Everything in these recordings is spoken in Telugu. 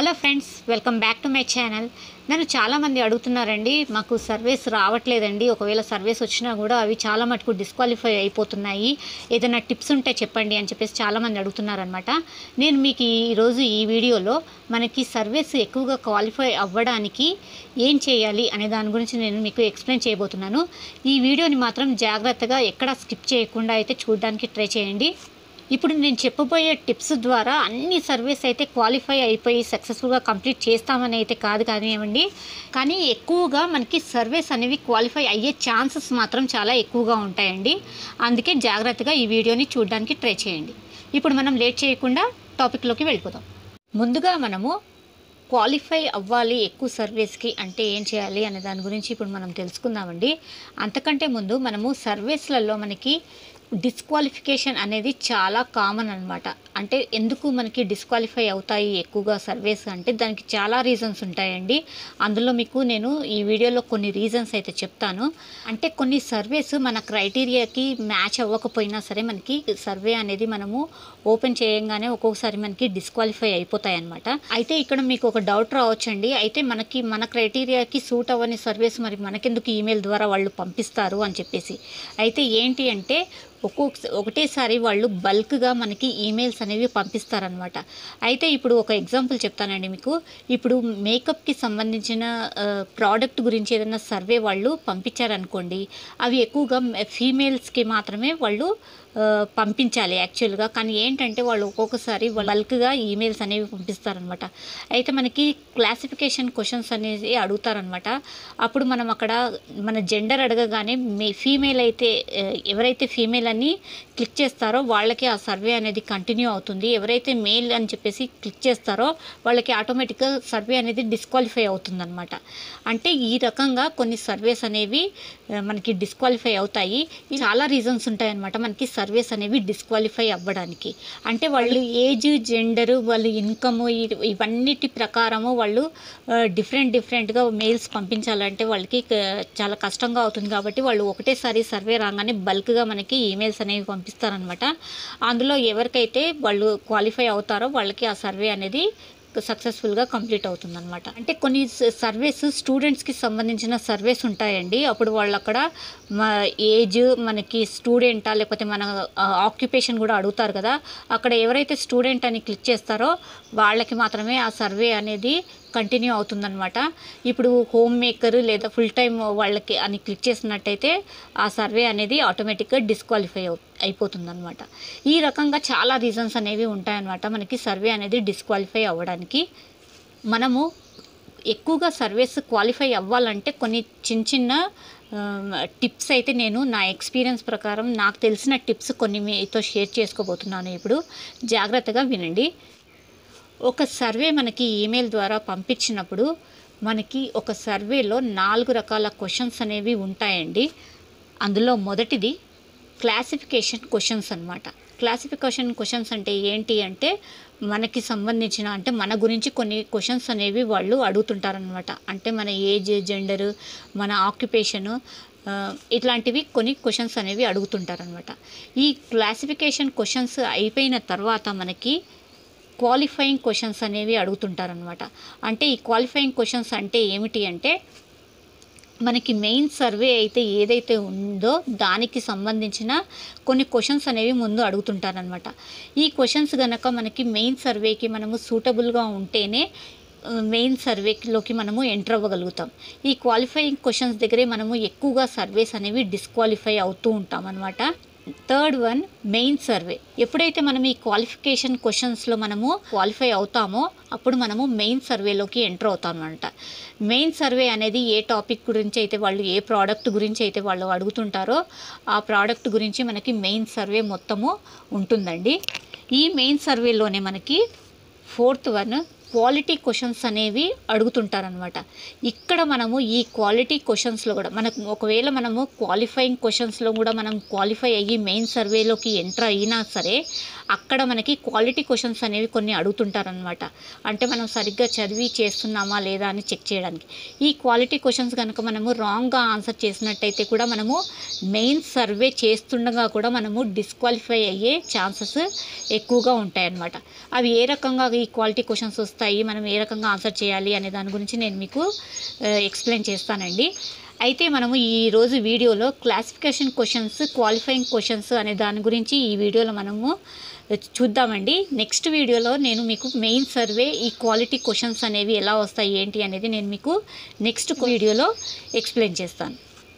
hello friends welcome back to my channel నన్ను చాలామంది అడుగుతున్నారండి మాకు సర్వీస్ రావట్లేదండి ఒకవేళ సర్వీస్ వచ్చినా కూడా అవి చాలా మటుకు డిస్క్వాలిఫై అయిపోతున్నాయి ఏదైనా టిప్స్ ఉంటే చెప్పండి అని చెప్పేసి చాలామంది అడుగుతున్నారనమాట నేను మీకు ఈరోజు ఈ వీడియోలో మనకి సర్వీస్ ఎక్కువగా క్వాలిఫై అవ్వడానికి ఏం చేయాలి అనే దాని గురించి నేను మీకు ఎక్స్ప్లెయిన్ చేయబోతున్నాను ఈ వీడియోని మాత్రం జాగ్రత్తగా ఎక్కడ స్కిప్ చేయకుండా అయితే చూడడానికి ట్రై చేయండి ఇప్పుడు నేను చెప్పబోయే టిప్స్ ద్వారా అన్ని సర్వీస్ అయితే క్వాలిఫై అయిపోయి సక్సెస్ఫుల్గా కంప్లీట్ చేస్తామని అయితే కాదు కానివ్వండి కానీ ఎక్కువగా మనకి సర్వీస్ అనేవి క్వాలిఫై అయ్యే ఛాన్సెస్ మాత్రం చాలా ఎక్కువగా ఉంటాయండి అందుకే జాగ్రత్తగా ఈ వీడియోని చూడడానికి ట్రై చేయండి ఇప్పుడు మనం లేట్ చేయకుండా టాపిక్లోకి వెళ్ళిపోదాం ముందుగా మనము క్వాలిఫై అవ్వాలి ఎక్కువ సర్వీస్కి అంటే ఏం చేయాలి అనే దాని గురించి ఇప్పుడు మనం తెలుసుకుందామండి అంతకంటే ముందు మనము సర్వీస్లలో మనకి డిస్క్వాలిఫికేషన్ అనేది చాలా కామన్ అనమాట అంటే ఎందుకు మనకి డిస్క్వాలిఫై అవుతాయి ఎక్కువగా సర్వీస్ అంటే దానికి చాలా రీజన్స్ ఉంటాయండి అందులో మీకు నేను ఈ వీడియోలో కొన్ని రీజన్స్ అయితే చెప్తాను అంటే కొన్ని సర్వేస్ మన క్రైటీరియాకి మ్యాచ్ అవ్వకపోయినా సరే మనకి సర్వే అనేది మనము ఓపెన్ చేయంగానే ఒక్కొక్కసారి మనకి డిస్క్వాలిఫై అయిపోతాయి అనమాట అయితే ఇక్కడ మీకు ఒక డౌట్ రావచ్చండి అయితే మనకి మన క్రైటీరియాకి సూట్ అవ్వని సర్వీస్ మరి మనకెందుకు ఈమెయిల్ ద్వారా వాళ్ళు పంపిస్తారు అని చెప్పేసి అయితే ఏంటి అంటే ఒక్కొక్క ఒకటేసారి వాళ్ళు బల్క్గా మనకి ఈమెయిల్స్ అనేవి పంపిస్తారనమాట అయితే ఇప్పుడు ఒక ఎగ్జాంపుల్ చెప్తానండి మీకు ఇప్పుడు మేకప్కి సంబంధించిన ప్రోడక్ట్ గురించి ఏదైనా సర్వే వాళ్ళు పంపించారనుకోండి అవి ఎక్కువగా ఫీమేల్స్కి మాత్రమే వాళ్ళు ఆ, పంపించాలి యాక్చువల్గా కానీ ఏంటంటే వాళ్ళు ఒక్కొక్కసారి బల్క్గా ఈమెయిల్స్ అనేవి పంపిస్తారనమాట అయితే మనకి క్లాసిఫికేషన్ క్వశ్చన్స్ అనేది అడుగుతారనమాట అప్పుడు మనం అక్కడ మన జెండర్ అడగగానే మే ఫీమేల్ అయితే ఆ, ఎవరైతే ఫీమేల్ అని క్లిక్ చేస్తారో వాళ్ళకి ఆ సర్వే అనేది కంటిన్యూ అవుతుంది ఎవరైతే మేల్ అని చెప్పేసి క్లిక్ చేస్తారో వాళ్ళకి ఆటోమేటిక్గా సర్వే అనేది డిస్క్వాలిఫై అవుతుందన్నమాట అంటే ఈ రకంగా కొన్ని సర్వేస్ అనేవి ఆ, మనకి డిస్క్వాలిఫై అవుతాయి ఈ చాలా రీజన్స్ ఉంటాయన్నమాట మనకి సర్వేస్ అనేవి డిస్క్వాలిఫై అవ్వడానికి అంటే వాళ్ళు ఏజ్ జెండర్ వాళ్ళు ఇన్కమ్ ఇవన్నిటి ప్రకారము వాళ్ళు డిఫరెంట్ డిఫరెంట్గా మెయిల్స్ పంపించాలంటే వాళ్ళకి క- చాలా కష్టంగా అవుతుంది కాబట్టి వాళ్ళు ఒకటేసారి సర్వే రాగానే బల్క్గా మనకి ఈమెయిల్స్ అనేవి పంపిస్తారనమాట అందులో ఎవరికైతే వాళ్ళు క్వాలిఫై అవుతారో వాళ్ళకి ఆ సర్వే అనేది సక్సెస్ఫుల్గా కంప్లీట్ అవుతుందన్నమాట అంటే కొన్ని సర్వేస్ స్టూడెంట్స్కి సంబంధించిన సర్వేస్ ఉంటాయండి అప్పుడు వాళ్ళు అక్కడ మా ఏజ్ మనకి స్టూడెంటా లేకపోతే మన ఆక్యుపేషన్ కూడా అడుగుతారు కదా అక్కడ ఎవరైతే స్టూడెంట్ అని క్లిక్ చేస్తారో వాళ్ళకి మాత్రమే ఆ సర్వే అనేది కంటిన్యూ అవుతుందన్నమాట ఇప్పుడు హోమ్ మేకర్ లేదా ఫుల్ టైం వాళ్ళకి అని క్లిక్ చేసినట్టయితే ఆ సర్వే అనేది ఆటోమేటిక్గా డిస్క్వాలిఫై అవు అయిపోతుందన్నమాట ఈ రకంగా చాలా రీజన్స్ అనేవి ఉంటాయన్నమాట మనకి సర్వే అనేది డిస్క్వాలిఫై అవ్వడానికి మనము ఎక్కువగా సర్వీస్ క్వాలిఫై అవ్వాలంటే కొన్ని చిన్న చిన్న టిప్స్ అయితే నేను నా ఎక్స్పీరియన్స్ ప్రకారం నాకు తెలిసిన టిప్స్ కొన్ని మీతో షేర్ చేసుకోబోతున్నాను ఇప్పుడు జాగ్రత్తగా వినండి ఒక సర్వే మనకి ఈమెయిల్ ద్వారా పంపించినప్పుడు మనకి ఒక సర్వేలో నాలుగు రకాల క్వశ్చన్స్ అనేవి ఉంటాయండి అందులో మొదటిది క్లాసిఫికేషన్ క్వశ్చన్స్ అన్నమాట క్లాసిఫికేషన్ క్వశ్చన్స్ అంటే ఏంటి అంటే మనకి సంబంధించిన అంటే మన గురించి కొన్ని క్వశ్చన్స్ అనేవి వాళ్ళు అడుగుతుంటారనమాట అంటే మన ఏజ్ జెండర్ మన ఆక్యుపేషను ఇట్లాంటివి కొన్ని క్వశ్చన్స్ అనేవి అడుగుతుంటారనమాట ఈ క్లాసిఫికేషన్ క్వశ్చన్స్ అయిపోయిన తర్వాత మనకి క్వాలిఫైయింగ్ క్వశ్చన్స్ అనేవి అడుగుతుంటారనమాట అంటే ఈ క్వాలిఫైయింగ్ క్వశ్చన్స్ అంటే ఏమిటి అంటే మనకి మెయిన్ సర్వే అయితే ఏదైతే ఉందో దానికి సంబంధించిన కొన్ని క్వశ్చన్స్ అనేవి ముందు అడుగుతుంటారనమాట ఈ క్వశ్చన్స్ కనుక మనకి మెయిన్ సర్వేకి మనము సూటబుల్గా ఉంటేనే మెయిన్ సర్వేలోకి మనము ఎంటర్ అవ్వగలుగుతాం ఈ క్వాలిఫైయింగ్ క్వశ్చన్స్ దగ్గరే మనము ఎక్కువగా సర్వేస్ అనేవి డిస్క్వాలిఫై అవుతూ ఉంటాం అనమాట థర్డ్ వన్ మెయిన్ సర్వే ఎప్పుడైతే మనం ఈ క్వాలిఫికేషన్ క్వశ్చన్స్లో మనము క్వాలిఫై అవుతామో అప్పుడు మనము మెయిన్ సర్వేలోకి ఎంటర్ అవుతాం అనమాట మెయిన్ సర్వే అనేది ఏ టాపిక్ గురించి అయితే వాళ్ళు ఏ ప్రోడక్ట్ గురించి అయితే వాళ్ళు అడుగుతుంటారో ఆ ప్రోడక్ట్ గురించి మనకి మెయిన్ సర్వే మొత్తము ఉంటుందండి ఈ మెయిన్ సర్వేలోనే మనకి ఫోర్త్ వన్ క్వాలిటీ క్వశ్చన్స్ అనేవి అడుగుతుంటారనమాట ఇక్కడ మనము ఈ క్వాలిటీ క్వశ్చన్స్లో కూడా మనకు ఒకవేళ మనము క్వాలిఫైయింగ్ క్వశ్చన్స్లో కూడా మనం క్వాలిఫై అయ్యి మెయిన్ సర్వేలోకి ఎంటర్ అయినా సరే అక్కడ మనకి క్వాలిటీ క్వశ్చన్స్ అనేవి కొన్ని అడుగుతుంటారనమాట అంటే మనం సరిగ్గా చదివి చేస్తున్నామా లేదా అని చెక్ చేయడానికి ఈ క్వాలిటీ క్వశ్చన్స్ కనుక మనము రాంగ్గా ఆన్సర్ చేసినట్టయితే కూడా మనము మెయిన్ సర్వే చేస్తుండగా కూడా మనము డిస్క్వాలిఫై అయ్యే ఛాన్సెస్ ఎక్కువగా ఉంటాయన్నమాట అవి ఏ రకంగా ఈ క్వాలిటీ క్వశ్చన్స్ వస్తాయి మనం ఏ రకంగా ఆన్సర్ చేయాలి అనే దాని గురించి నేను మీకు ఎక్స్ప్లెయిన్ చేస్తానండి అయితే మనము ఈ రోజు వీడియోలో క్లాసిఫికేషన్ క్వశ్చన్స్ క్వాలిఫైయింగ్ క్వశ్చన్స్ అనే దాని గురించి ఈ వీడియోలో మనము చూద్దామండి నెక్స్ట్ వీడియోలో నేను మీకు మెయిన్ సర్వే ఈ క్వాలిటీ క్వశ్చన్స్ అనేవి ఎలా వస్తాయి ఏంటి అనేది నేను మీకు నెక్స్ట్ వీడియోలో ఎక్స్ప్లెయిన్ చేస్తాను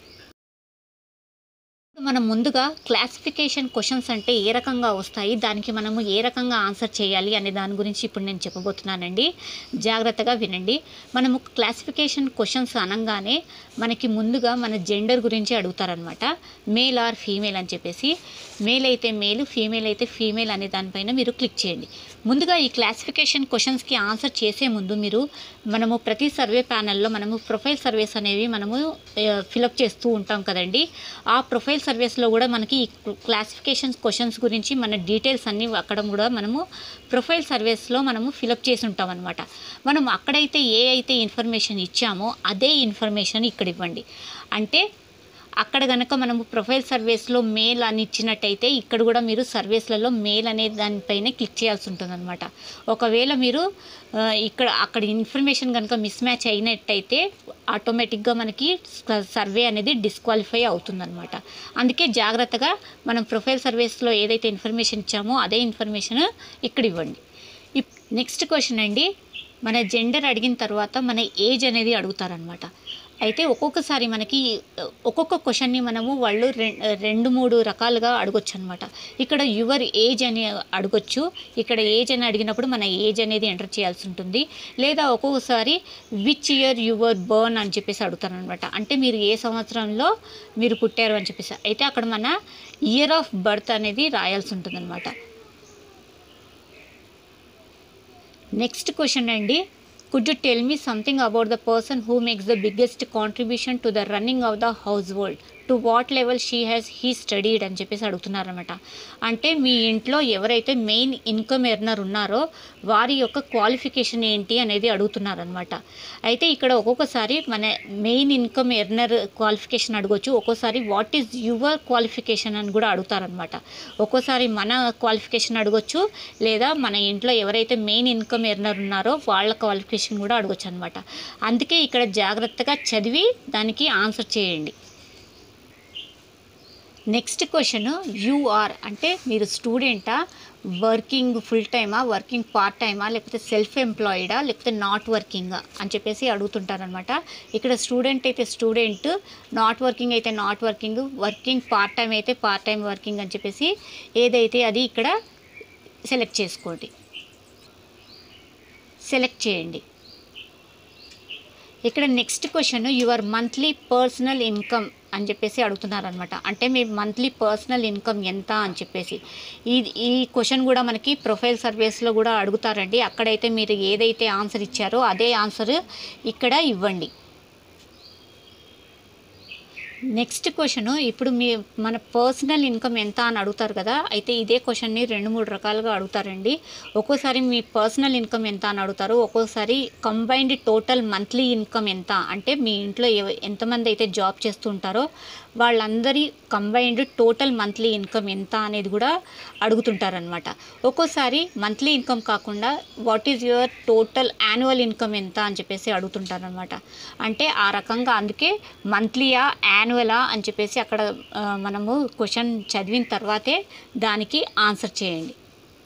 మనం ముందుగా క్లాసిఫికేషన్ క్వశ్చన్స్ అంటే ఏ రకంగా వస్తాయి దానికి మనము ఏ రకంగా ఆన్సర్ చేయాలి అనే దాని గురించి ఇప్పుడు నేను చెప్పబోతున్నానండి జాగ్రత్తగా వినండి మనము క్లాసిఫికేషన్ క్వశ్చన్స్ అనగానే మనకి ముందుగా మన జెండర్ గురించి అడుగుతారనమాట మేల్ ఆర్ ఫీమేల్ అని చెప్పేసి మేల్ అయితే మేల్ ఫీమేల్ అయితే ఫీమేల్ అనే దానిపైన మీరు క్లిక్ చేయండి ముందుగా ఈ క్లాసిఫికేషన్ క్వశ్చన్స్కి ఆన్సర్ చేసే ముందు మీరు మనము ప్రతి సర్వే ప్యానల్లో మనము ప్రొఫైల్ సర్వేస్ అనేవి మనము ఫిలప్ చేస్తూ ఉంటాం కదండి ఆ ప్రొఫైల్ సర్వేస్లో కూడా మనకి ఈ క్లాసిఫికేషన్ క్వశ్చన్స్ గురించి మన డీటెయిల్స్ అన్నీ అక్కడ కూడా మనము ప్రొఫైల్ సర్వేస్లో మనము ఫిలప్ చేసి ఉంటాం అనమాట మనం అక్కడైతే ఏ అయితే ఇన్ఫర్మేషన్ ఇచ్చామో అదే ఇన్ఫర్మేషన్ ఇక్కడ ఇవ్వండి అంటే అక్కడ కనుక మనము ప్రొఫైల్ సర్వేస్లో మేల్ అని ఇచ్చినట్టయితే ఇక్కడ కూడా మీరు సర్వేస్లలో మేల్ అనే దానిపైనే క్లిక్ చేయాల్సి ఉంటుందన్నమాట ఒకవేళ మీరు ఆ, ఇక్కడ అక్కడ ఇన్ఫర్మేషన్ కనుక మిస్ మ్యాచ్ అయినట్టయితే ఆటోమేటిక్గా మనకి సర్వే అనేది డిస్క్వాలిఫై అవుతుందన్నమాట అందుకే జాగ్రత్తగా మనం ప్రొఫైల్ సర్వేస్లో ఏదైతే ఇన్ఫర్మేషన్ ఇచ్చామో అదే ఇన్ఫర్మేషన్ ఇక్కడ ఇవ్వండి ఇప్ నెక్స్ట్ క్వశ్చన్ అండి మన జెండర్ అడిగిన తర్వాత మన ఏజ్ అనేది అడుగుతారనమాట అయితే ఒక్కొక్కసారి మనకి ఒక్కొక్క క్వశ్చన్ని మనము వాళ్ళు రెం- రెండు మూడు రకాలుగా అడగొచ్చు అనమాట ఇక్కడ యువర్ ఏజ్ అని అడగొచ్చు ఇక్కడ ఏజ్ అని అడిగినప్పుడు మన ఏజ్ అనేది ఎంటర్ చేయాల్సి ఉంటుంది లేదా ఒక్కొక్కసారి విచ్ ఇయర్ యువర్ బర్న్ అని చెప్పేసి అడుగుతారనమాట అంటే మీరు ఏ సంవత్సరంలో మీరు పుట్టారు అని చెప్పేసి అయితే అక్కడ మన ఇయర్ ఆఫ్ బర్త్ అనేది రాయాల్సి ఉంటుంది నెక్స్ట్ క్వశ్చన్ అండి could you tell me something about the person who makes the biggest contribution to the running of the household to what level she has he studied అని చెప్పేసి అడుగుతున్నారనమాట అంటే మీ ఇంట్లో ఎవరైతే మెయిన్ ఇన్కమ్ ఎర్నర్ ఉన్నారో వారి యొక్క క్వాలిఫికేషన్ ఏంటి అనేది అడుగుతున్నారనమాట అయితే ఇక్కడ ఒక్కొక్కసారి మన మెయిన్ ఇన్కమ్ ఎర్నర్ క్వాలిఫికేషన్ అడగొచ్చు ఒక్కోసారి వాట్ ఈజ్ యువర్ క్వాలిఫికేషన్ అని కూడా అడుగుతారనమాట ఒక్కోసారి మన క్వాలిఫికేషన్ అడగొచ్చు లేదా మన ఇంట్లో ఎవరైతే మెయిన్ ఇన్కమ్ ఎర్నర్ ఉన్నారో వాళ్ళ క్వాలిఫికేషన్ కూడా అడగొచ్చు అనమాట అందుకే ఇక్కడ జాగ్రత్తగా చదివి దానికి ఆన్సర్ చేయండి నెక్స్ట్ క్వశ్చన్ యూఆర్ అంటే మీరు స్టూడెంటా వర్కింగ్ ఫుల్ టైమా వర్కింగ్ పార్ట్ టైమా లేకపోతే సెల్ఫ్ ఎంప్లాయిడా లేకపోతే నాట్ వర్కింగా అని చెప్పేసి అడుగుతుంటారనమాట ఇక్కడ స్టూడెంట్ అయితే స్టూడెంట్ నాట్ వర్కింగ్ అయితే not working working part time అయితే పార్ట్ టైం వర్కింగ్ అని చెప్పేసి ఏదైతే అది ఇక్కడ సెలెక్ట్ చేసుకోండి సెలెక్ట్ చేయండి ఇక్కడ next question your monthly personal income అని చెప్పేసి అడుగుతున్నారనమాట అంటే మీ మంత్లీ పర్సనల్ ఇన్కమ్ ఎంత అని చెప్పేసి ఈ ఈ క్వశ్చన్ కూడా మనకి ప్రొఫైల్ సర్వీస్లో కూడా అడుగుతారండి అక్కడైతే మీరు ఏదైతే ఆన్సర్ ఇచ్చారో అదే ఆన్సర్ ఇక్కడ ఇవ్వండి నెక్స్ట్ క్వశ్చన్ ఇప్పుడు మీ మన పర్సనల్ ఇన్కమ్ ఎంత అని అడుగుతారు కదా అయితే ఇదే క్వశ్చన్ని రెండు మూడు రకాలుగా అడుగుతారండి ఒక్కోసారి మీ పర్సనల్ ఇన్కమ్ ఎంత అని అడుగుతారు ఒక్కోసారి కంబైన్డ్ టోటల్ మంత్లీ ఇన్కమ్ ఎంత అంటే మీ ఇంట్లో ఎవ- ఎంతమంది అయితే జాబ్ చేస్తుంటారో వాళ్ళందరి కంబైన్డ్ టోటల్ మంత్లీ ఇన్కమ్ ఎంత అనేది కూడా అడుగుతుంటారనమాట ఒక్కోసారి మంత్లీ ఇన్కమ్ కాకుండా what is your total annual income ఎంత అని చెప్పేసి అడుగుతుంటారనమాట అంటే ఆ రకంగా అందుకే మంత్లీయా యాన్యువలా అని చెప్పేసి అక్కడ ఆ, మనము క్వశ్చన్ చదివిన తర్వాతే దానికి ఆన్సర్ చేయండి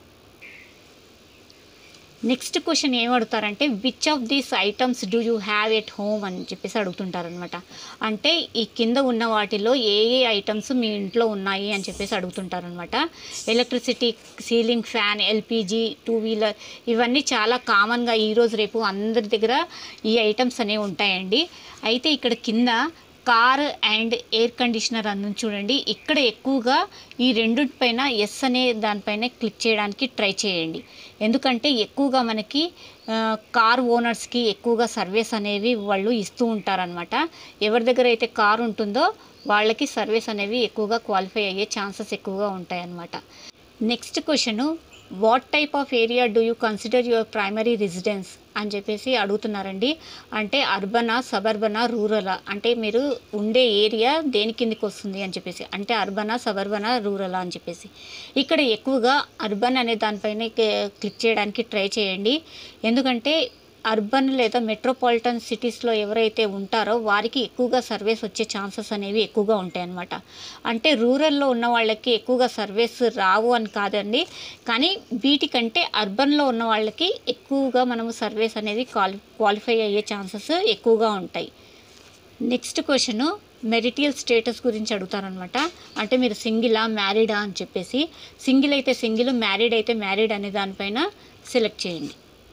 నెక్స్ట్ క్వశ్చన్ ఏం అడుగుతారంటే which of these items do you have at home అని చెప్పేసి అడుగుతుంటారనమాట అంటే ఈ కింద ఉన్న వాటిలో ఏ ఏ ఐటమ్స్ మీ ఇంట్లో ఉన్నాయి అని చెప్పేసి అడుగుతుంటారనమాట electricity ceiling fan LPG two wheeler ఇవన్నీ చాలా కామన్గా ఈరోజు రేపు అందరి దగ్గర ఈ ఐటమ్స్ అనేవి ఉంటాయండి అయితే ఇక్కడ కింద కార్ అండ్ ఎయిర్ కండిషనర్ అని చూడండి ఇక్కడ ఎక్కువగా ఈ రెండిటిపైన ఎస్ అనే దానిపైన క్లిక్ చేయడానికి ట్రై చేయండి ఎందుకంటే ఎక్కువగా మనకి ఆ, కార్ ఓనర్స్కి ఎక్కువగా సర్వీస్ అనేవి వాళ్ళు ఇస్తూ ఉంటారనమాట ఎవరి దగ్గర అయితే కార్ ఉంటుందో వాళ్ళకి సర్వీస్ అనేవి ఎక్కువగా క్వాలిఫై అయ్యే ఛాన్సెస్ ఎక్కువగా ఉంటాయన్నమాట next question what type of area do you consider your primary residence అని చెప్పేసి అడుగుతున్నారండి అంటే అర్బనా సబర్బనా రూరలా అంటే మీరు ఉండే ఏరియా దేని కిందికి వస్తుంది అని చెప్పేసి అంటే అర్బనా సబర్బనా రూరలా అని చెప్పేసి ఇక్కడ ఎక్కువగా అర్బన్ అనే దానిపైన క్లిక్ చేయడానికి ట్రై చేయండి ఎందుకంటే అర్బన్ లేదా మెట్రోపాలిటన్ సిటీస్లో ఎవరైతే ఉంటారో వారికి ఎక్కువగా సర్వీస్ వచ్చే ఛాన్సెస్ అనేవి ఎక్కువగా ఉంటాయి అన్నమాట అంటే రూరల్లో ఉన్న వాళ్ళకి ఎక్కువగా సర్వీస్ రావు అని కాదండి కానీ వీటికంటే అర్బన్లో ఉన్న వాళ్ళకి ఎక్కువగా మనము సర్వీస్ అనేది క్వాలి క్వాలిఫై అయ్యే ఛాన్సెస్ ఎక్కువగా ఉంటాయి నెక్స్ట్ క్వశ్చన్ మెరిటియల్ స్టేటస్ గురించి అడుగుతారనమాట అంటే మీరు సింగిలా మ్యారీడా అని చెప్పేసి సింగిల్ అయితే సింగిల్ మ్యారీడ్ అయితే మ్యారీడ్ అనే దానిపైన సెలెక్ట్ చేయండి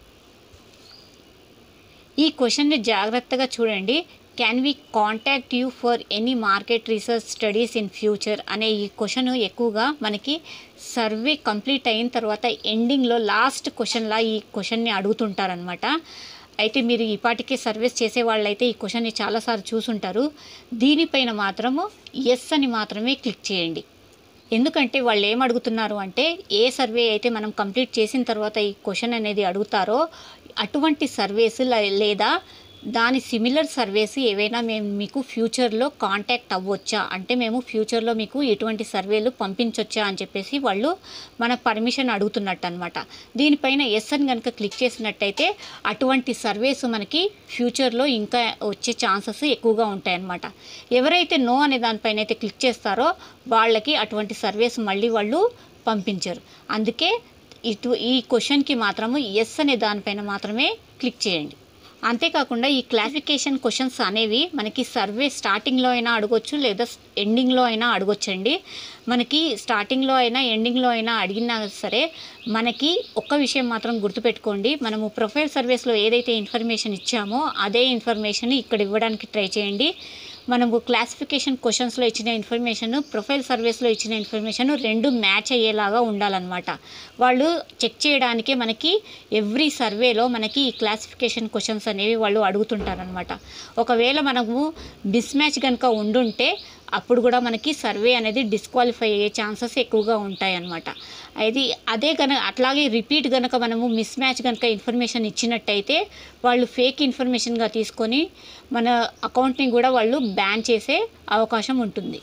ఈ క్వశ్చన్ని జాగ్రత్తగా చూడండి can we contact you for any market research studies in future అనే ఈ క్వశ్చన్ ఎక్కువగా మనకి సర్వే కంప్లీట్ అయిన తర్వాత ఎండింగ్లో లాస్ట్ క్వశ్చన్లా ఈ క్వశ్చన్ని అడుగుతుంటారనమాట అయితే మీరు ఈ పాటికే సర్వీస్ చేసే వాళ్ళైతే ఈ క్వశ్చన్ని చాలాసార్లు చూసుంటారు దీనిపైన మాత్రము ఎస్ అని మాత్రమే క్లిక్ చేయండి ఎందుకంటే వాళ్ళు ఏం అడుగుతున్నారు అంటే ఏ సర్వే అయితే మనం కంప్లీట్ చేసిన తర్వాత ఈ క్వశ్చన్ అనేది అడుగుతారో అటువంటి సర్వేస్ లేదా దాని సిమిలర్ సర్వేస్ ఏవైనా మేము మీకు ఫ్యూచర్లో కాంటాక్ట్ అవ్వచ్చా అంటే మేము ఫ్యూచర్లో మీకు ఎటువంటి సర్వేలు పంపించవచ్చా అని చెప్పేసి వాళ్ళు మన పర్మిషన్ అడుగుతున్నట్టు అనమాట దీనిపైన ఎస్ అని కనుక క్లిక్ చేసినట్టయితే అటువంటి సర్వేస్ మనకి ఫ్యూచర్లో ఇంకా వచ్చే ఛాన్సెస్ ఎక్కువగా ఉంటాయన్నమాట ఎవరైతే నో అనే దానిపైన అయితే క్లిక్ చేస్తారో వాళ్ళకి అటువంటి సర్వేస్ మళ్ళీ వాళ్ళు పంపించరు అందుకే ఇటు ఈ క్వశ్చన్కి మాత్రము ఎస్ అనే దానిపైన మాత్రమే క్లిక్ చేయండి అంతేకాకుండా ఈ క్లాసిఫికేషన్ క్వశ్చన్స్ అనేవి మనకి సర్వే స్టార్టింగ్లో అయినా అడగొచ్చు లేదా ఎండింగ్లో అయినా అడగొచ్చండి మనకి స్టార్టింగ్లో అయినా ఎండింగ్లో అయినా అడిగినా సరే మనకి ఒక్క విషయం మాత్రం గుర్తుపెట్టుకోండి మనము ప్రొఫైల్ సర్వీస్లో ఏదైతే ఇన్ఫర్మేషన్ ఇచ్చామో అదే ఇన్ఫర్మేషన్ ఇక్కడ ఇవ్వడానికి ట్రై చేయండి మనము క్లాసిఫికేషన్ క్వశ్చన్స్లో ఇచ్చిన ఇన్ఫర్మేషన్ ప్రొఫైల్ సర్వీస్లో ఇచ్చిన ఇన్ఫర్మేషన్ రెండు మ్యాచ్ అయ్యేలాగా ఉండాలన్నమాట వాళ్ళు చెక్ చేయడానికే మనకి ఎవ్రీ సర్వేలో మనకి ఈ క్లాసిఫికేషన్ క్వశ్చన్స్ అనేవి వాళ్ళు అడుగుతుంటారనమాట ఒకవేళ మనము మిస్ మ్యాచ్ కనుక ఉండుంటే అప్పుడు కూడా మనకి సర్వే అనేది డిస్క్వాలిఫై అయ్యే ఛాన్సెస్ ఎక్కువగా ఉంటాయి అన్నమాట అది అదే కనుక అట్లాగే రిపీట్ కనుక మనము మిస్ మ్యాచ్ కనుక ఇన్ఫర్మేషన్ ఇచ్చినట్టయితే వాళ్ళు ఫేక్ ఇన్ఫర్మేషన్గా తీసుకొని మన అకౌంట్ని కూడా వాళ్ళు బ్యాన్ చేసే అవకాశం ఉంటుంది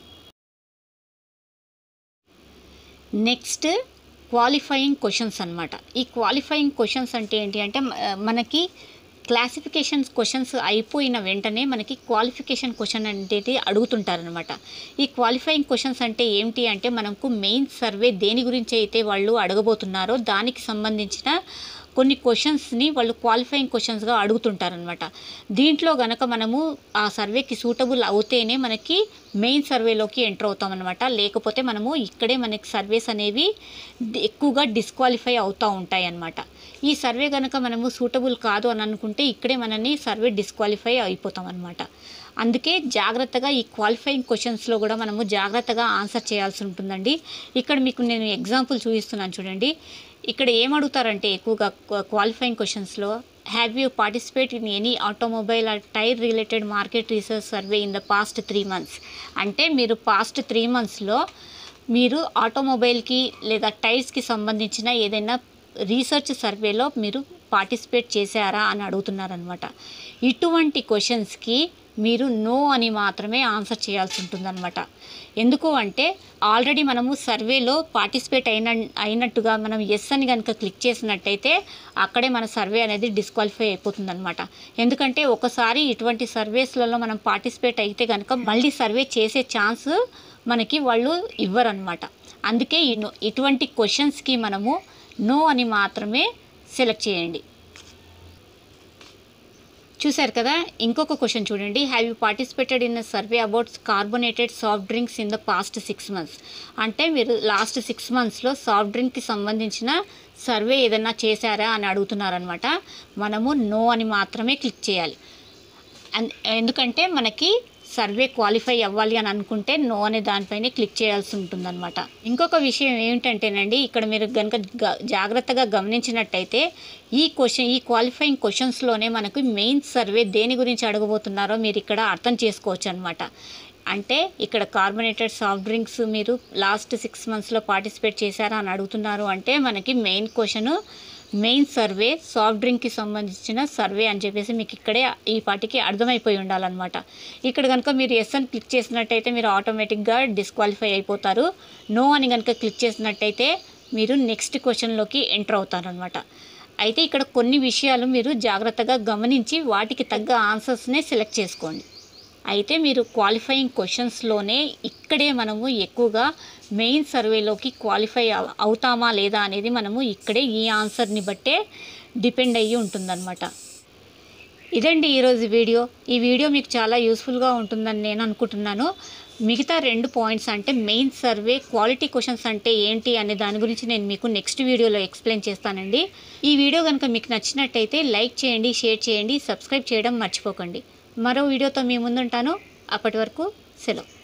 నెక్స్ట్ క్వాలిఫైయింగ్ క్వశ్చన్స్ అన్నమాట ఈ క్వాలిఫైయింగ్ క్వశ్చన్స్ అంటే ఏంటి అంటే మ- మనకి క్లాసిఫికేషన్ క్వశ్చన్స్ అయిపోయిన వెంటనే మనకి క్వాలిఫికేషన్ క్వశ్చన్ అనేది అడుగుతుంటారనమాట ఈ క్వాలిఫైయింగ్ క్వశ్చన్స్ అంటే ఏంటి అంటే మనకు మెయిన్ సర్వే దేని గురించి అయితే వాళ్ళు అడగబోతున్నారో దానికి సంబంధించిన కొన్ని క్వశ్చన్స్ని వాళ్ళు క్వాలిఫైయింగ్ క్వశ్చన్స్గా అడుగుతుంటారనమాట దీంట్లో గనక మనము ఆ సర్వేకి సూటబుల్ అవుతేనే మనకి మెయిన్ సర్వేలోకి ఎంటర్ అవుతాం అనమాట లేకపోతే మనము ఇక్కడే మనకి సర్వేస్ అనేవి డి- ఎక్కువగా డిస్క్వాలిఫై అవుతూ ఉంటాయి అన్నమాట ఈ సర్వే కనుక మనము సూటబుల్ కాదు అని అనుకుంటే ఇక్కడే మనని సర్వే డిస్క్వాలిఫై అయిపోతాం అనమాట అందుకే జాగ్రత్తగా ఈ క్వాలిఫైయింగ్ క్వశ్చన్స్లో కూడా మనము జాగ్రత్తగా ఆన్సర్ చేయాల్సి ఉంటుందండి ఇక్కడ మీకు నేను ఎగ్జాంపుల్ చూపిస్తున్నాను చూడండి ఇక్కడ ఏం అడుగుతారంటే ఎక్కువగా క్వాలిఫైయింగ్ క్వశ్చన్స్లో have you participate in any automobile or tyre related market research survey in the past three months అంటే మీరు పాస్ట్ త్రీ మంత్స్లో మీరు ఆటోమొబైల్కి లేదా టైర్స్కి సంబంధించిన ఏదైనా రీసెర్చ్ సర్వేలో మీరు పార్టిసిపేట్ చేశారా అని అడుగుతున్నారనమాట ఇటువంటి క్వశ్చన్స్కి మీరు నో అని మాత్రమే ఆన్సర్ చేయాల్సి ఉంటుందన్నమాట ఎందుకు అంటే ఆల్రెడీ మనము సర్వేలో పార్టిసిపేట్ అయిన అయినట్టుగా మనం ఎస్ అని కనుక క్లిక్ చేసినట్టయితే అక్కడే మన సర్వే అనేది డిస్క్వాలిఫై అయిపోతుందన్నమాట ఎందుకంటే ఒకసారి ఇటువంటి సర్వేస్లలో మనం పార్టిసిపేట్ అయితే కనుక మళ్ళీ సర్వే చేసే ఛాన్స్ మనకి వాళ్ళు ఇవ్వరనమాట అందుకే ఈ నో- ఇటువంటి క్వశ్చన్స్కి మనము నో అని మాత్రమే సెలెక్ట్ చేయండి చూశారు కదా ఇంకొక క్వశ్చన్ చూడండి have you participated in survey about carbonated soft drinks in the past six months అంటే మీరు లాస్ట్ సిక్స్ మంత్స్లో సాఫ్ట్ డ్రింక్కి సంబంధించిన సర్వే ఏదన్నా చేశారా అని అడుగుతున్నారనమాట మనము నో అని మాత్రమే క్లిక్ చేయాలి అన్- ఎందుకంటే మనకి సర్వే క్వాలిఫై అవ్వాలి అని అనుకుంటే నో అనే దానిపైనే క్లిక్ చేయాల్సి ఉంటుందన్నమాట ఇంకొక విషయం ఏమిటంటేనండి ఇక్కడ మీరు కనుక గ- జాగ్రత్తగా గమనించినట్టయితే ఈ క్వశ్చన్ ఈ క్వాలిఫైయింగ్ క్వశ్చన్స్లోనే మనకు మెయిన్ సర్వే దేని గురించి అడగబోతున్నారో మీరు ఇక్కడ అర్థం చేసుకోవచ్చు అనమాట అంటే ఇక్కడ కార్బొనేటెడ్ సాఫ్ట్ డ్రింక్స్ మీరు లాస్ట్ సిక్స్ మంత్స్లో పార్టిసిపేట్ చేశారా అని అడుగుతున్నారు అంటే మనకి main question main survey soft డ్రింక్కి సంబంధించిన సర్వే అని చెప్పేసి మీకు ఇక్కడే ఈ పాటికి అర్థమైపోయి ఉండాలన్నమాట ఇక్కడ కనుక మీరు ఎస్ అని క్లిక్ చేసినట్టయితే మీరు ఆటోమేటిక్గా డిస్క్వాలిఫై అయిపోతారు నో అని కనుక క్లిక్ చేసినట్టయితే మీరు నెక్స్ట్ క్వశ్చన్లోకి ఎంటర్ అవుతారనమాట అయితే ఇక్కడ కొన్ని విషయాలు మీరు జాగ్రత్తగా గమనించి వాటికి తగ్గ ఆన్సర్స్నే సెలెక్ట్ చేసుకోండి అయితే మీరు క్వాలిఫైయింగ్ క్వశ్చన్స్లోనే ఇక్కడే మనము ఎక్కువగా మెయిన్ సర్వేలోకి క్వాలిఫై అవ- అవుతామా లేదా అనేది మనము ఇక్కడే ఈ ఆన్సర్ని బట్టే డిపెండ్ అయ్యి ఉంటుందన్నమాట ఇదండి ఈరోజు వీడియో ఈ వీడియో మీకు చాలా యూస్ఫుల్గా ఉంటుందని నేను అనుకుంటున్నాను మిగతా రెండు పాయింట్స్ అంటే మెయిన్ సర్వే క్వాలిటీ క్వశ్చన్స్ అంటే ఏంటి అనే దాని గురించి నేను మీకు నెక్స్ట్ వీడియోలో ఎక్స్ప్లెయిన్ చేస్తానండి ఈ వీడియో కనుక మీకు నచ్చినట్టయితే లైక్ చేయండి షేర్ చేయండి సబ్స్క్రైబ్ చేయడం మర్చిపోకండి మరో వీడియోతో మీ ముందుంటాను అప్పటి వరకు సెలవు